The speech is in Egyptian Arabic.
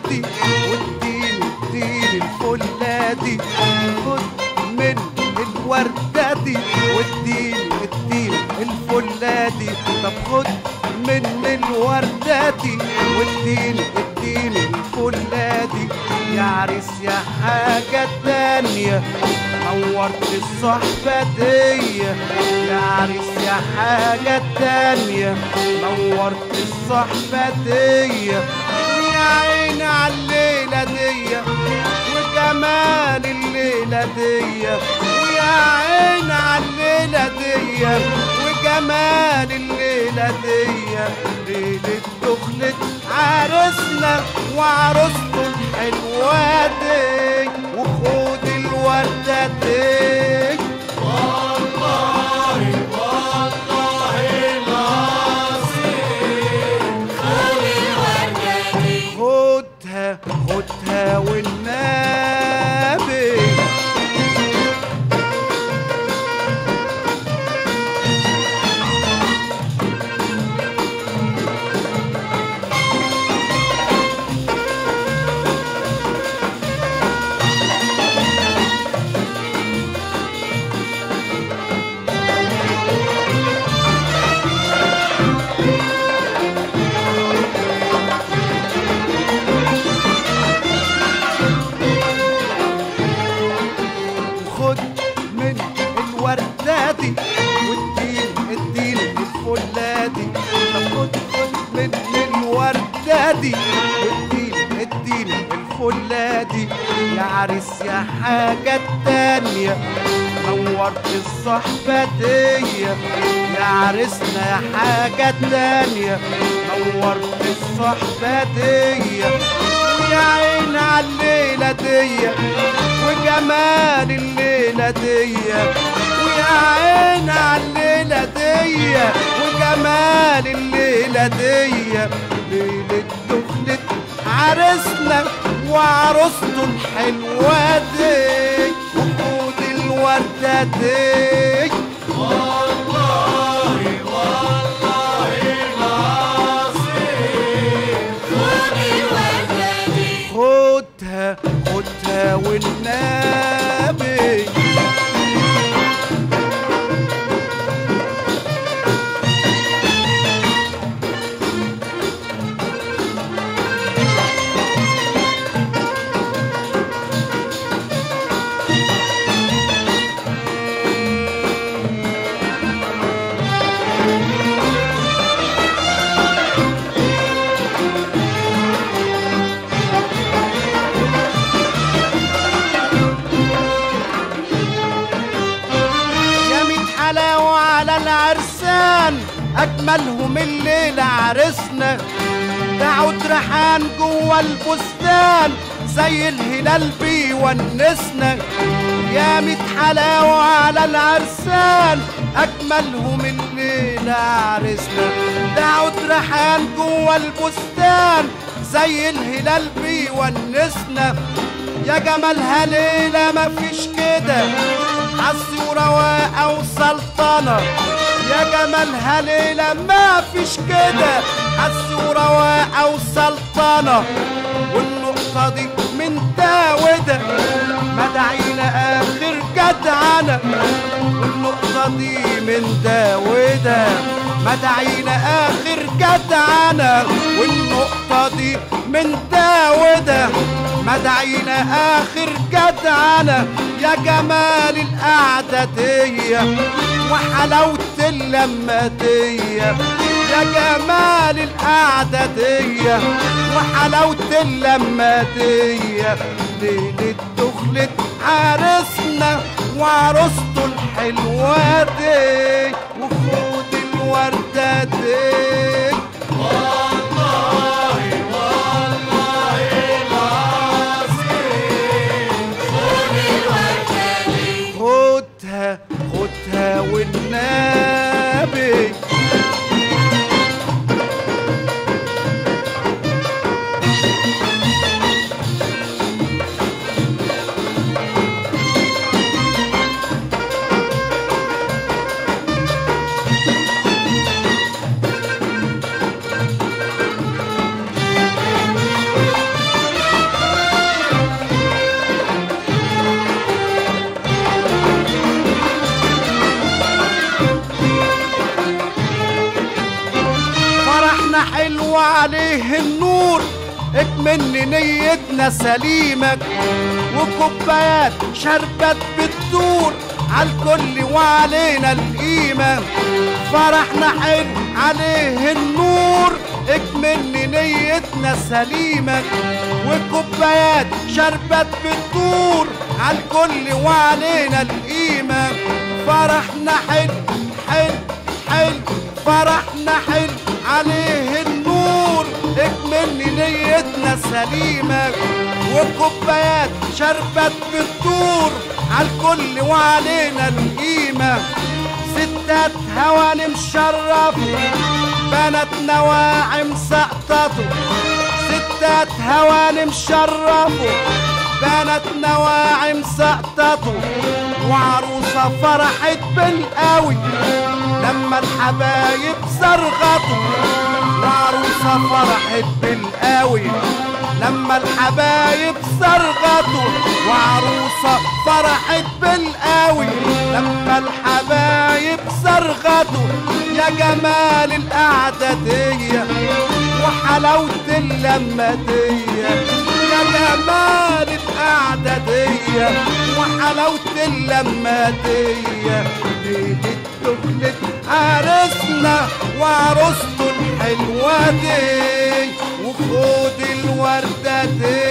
دي واديني اديني الفلة دي خد من الوردة دي واديني اديني الفلة دي طب خد من الوردة دي واديني اديني الفلة دي يا عريس يا حاجة تانية نورت الصحبة دي يا عريس يا حاجة تانية نورت الصحبة دي يا عيني على الليلة دي وجمال الليلة دي ويا عيني على الليلة دي وجمال الليلة دي ليلة دخلة عرسنا وعروسته الحلوة دي وخد الوردة دي خدها خدها والنبي خد من الوردة دي واديني اديني الفلة دي طب خد خد من الوردة دي واديني اديني الفلة دي يا عريس يا حاجة تانية نورت الصحبة دي يا عريسنا يا حاجة تانية نورت الصحبة دي ويا عين على الليلة دي وجمال الليلة دي ويا عين على الليلة دي وجمال الليلة دي ليلة دخلة عرسنا وعروسته الحلوة دي وخد الوردة دي خدها خدها والنبي يا ميت حلاوة على العرسان أجملهم الليلة عرسنا ده عود ريحان جوه البستان زي الهلال بيونسنا يا ميت حلاوة على العرسان أجملهم الليلة عرسنا ده عود ريحان جوه البستان زي الهلال بيونسنا يا جمالها ليلة مفيش كده عصي ورواقة وسلطنة يا جمالها ليلة ما فيش كده عصي ورواقة وسلطنة والنقطة دي من ده وده مدعينا آخر جدعنة والنقطة دي من ده وده مدعينا آخر جدعنة والنقطة دي من ده وده مدعينا آخر جدعنة يا جمال القعدة دي وحلاوة اللمة دي يا جمال القعدة دي وحلاوة اللمة دي ليلة دخلة عرسنا وعروسته الحلوة دي وخد الوردة دي خدها خدها والنبي وعليه النور اكمن نيتنا سليمة وكوبايات شربت بتدور عالكل وعلينا القيمة فرحنا حلو عليه النور اكمن نيتنا سليمة وكوبايات شربت بتدور عالكل وعلينا القيمة فرحنا حلو حلو حلو فرحنا حلو عليه النور اكمل نيتنا سليمة وكوبايات شربت بتدور عالكل وعلينا القيمة ستات هوانم شرفوا بنات نواعم سقطتوا ستات هوانم شرفوا بنات نواعم سقطتوا وعروسة فرحت بالقوي لما الحبايب صرغتوا وعروسة فرحت بالقوي لما الحبايب صرغتوا وعروسة فرحت بالقوي لما الحبايب صرغتوا يا جمال القعدة دي وحلاوة اللمة دي يا جمال القعدة دي وحلاوة اللمة دي ليلة دخلة عرسنا وعروسته الحلوة دي وخد الوردة دي